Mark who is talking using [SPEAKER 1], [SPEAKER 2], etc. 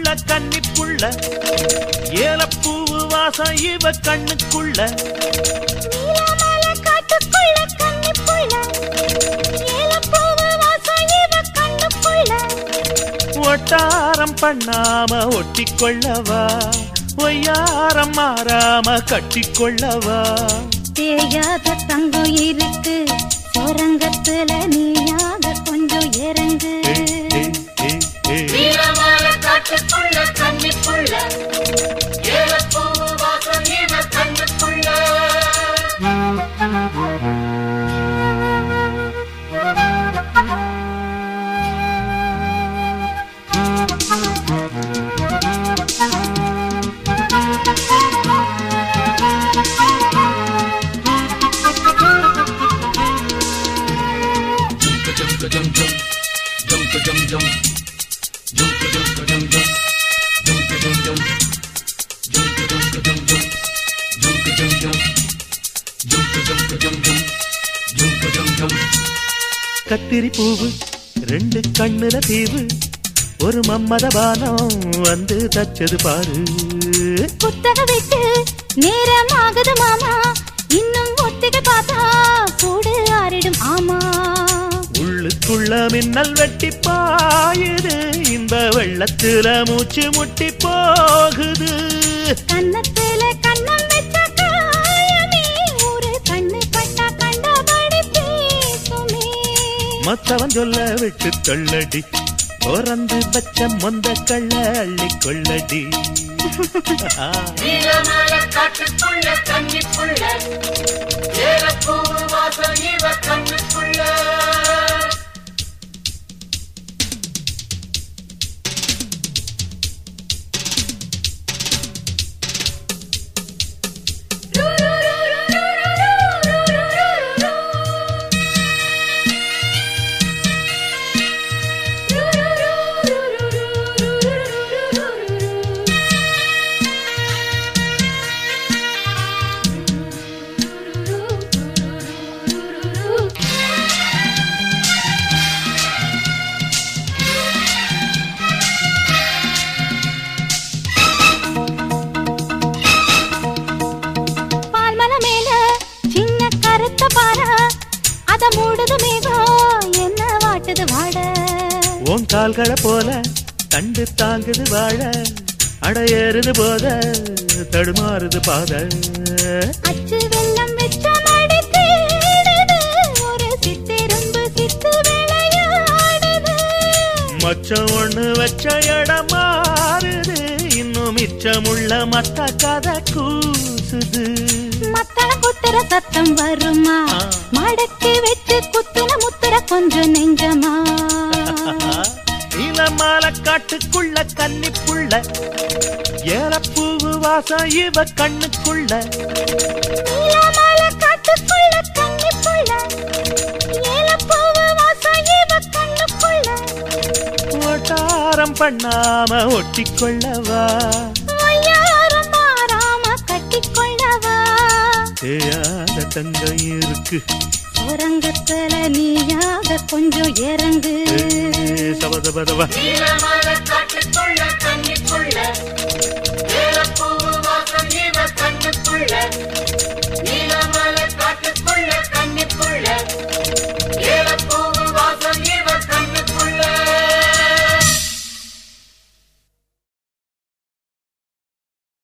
[SPEAKER 1] கன்னிப்புள்ள ஏலப்பூவு வாசம் இவ கண்ணுக்குள்ள
[SPEAKER 2] நீலமலை காட்டுக்குள்ள கன்னிப்புள்ள ஏலப்பூவு வாசம் இவ கண்ணுக்குள்ள
[SPEAKER 1] ஒட்டாரம் பண்ணாம ஒட்டிக்கொள்ளவா ஒய்யாரம் மாறாம கட்டிக்கொள்ளவா
[SPEAKER 2] தேயாத தங்கம் இருக்கு சுரங்கத்துல நீயாக கொஞ்சம் இறங்கு
[SPEAKER 1] ஏ, ஏ, ஏ, ஏ.
[SPEAKER 3] நீலமலை காட்டுக்குள்ள கன்னிப்புள்ள ஏலப்பூவு வாசம் இவ கண்ணுக்குள்ள
[SPEAKER 1] கத்திரி பூவு ரெண்டு கண்ணுல தீவு ஒரு மம்மத பானம் வந்து தச்சது பாரு
[SPEAKER 2] புத்தக விட்டு நேரம் ஆகுது மாமா இன்னும் ஒத்திகை பார்த்தா சூடு ஆறிடும் ஆமா
[SPEAKER 1] உள்ளுக்குள்ள மின்னல் வெட்டி பாயுது இந்த வெள்ளத்துல மூச்சு முட்டி போகுது
[SPEAKER 2] கன்னத்துல கண்ணம் வச்ச காயமே ஒரு கண்ணு பட்டா கண்டபடி பேசுமே
[SPEAKER 1] மத்தவன் சொல்ல விட்டு தள்ளடி பிறந்து பச்சை மொந்த கள்ள அள்ளி கொள்ளடி
[SPEAKER 3] நீலமலை காட்டுக்குள்ள கன்னிப்புள்ள ஏலப்பூவு வாசம் இவ கண்ணுக்குள்ள
[SPEAKER 2] பால்மல மேல சின்ன கருத்த பாறை அத மூடுது மேகம் என்ன வாட்டுது வாட
[SPEAKER 1] உன் கால்களை போல தண்டு தாங்குது வாழ அடையேறுது போத தடுமாறுது பாத
[SPEAKER 2] அச்சு வெள்ளம் வெச்ச மடி தேடுது ஒரு சித்தெரும்பு சித்து விளையாடுது
[SPEAKER 1] மச்சம் ஒண்ணு வச்ச இடம் மாறுது இன்னும் மிச்சமுள்ள மத்த கதை கூசுது
[SPEAKER 2] மத்தள குத்துற சத்தம் வருமா
[SPEAKER 1] ஆ.
[SPEAKER 2] மடக்கி வச்சு குத்துன முத்துற கொஞ்சம் நெஞ்சமா
[SPEAKER 1] இளமால காட்டுக்குள்ள கன்னிப்புள்ள ஏலப்பூவு வாசம் இவ கண்ணுக்குள்ள
[SPEAKER 2] நீலமல காட்டுக்குள்ள கன்னிப்புள்ள ஏலப்பூவு வாசம் இவ கண்ணுக்குள்ள
[SPEAKER 1] ஒட்டாரம் பண்ணாம ஒட்டிக்கொள்ளவா
[SPEAKER 2] ஒய்யாரம் மாறாம கட்டிக்கொள்ளவா
[SPEAKER 1] தேயாத தங்கம் இருக்கு
[SPEAKER 2] சுரங்கத்துல நீயாக கொஞ்சம் இறங்கு
[SPEAKER 1] சபதபதவா
[SPEAKER 3] நீலமலை காட்டுக்குள்ள கன்னிப்புள்ள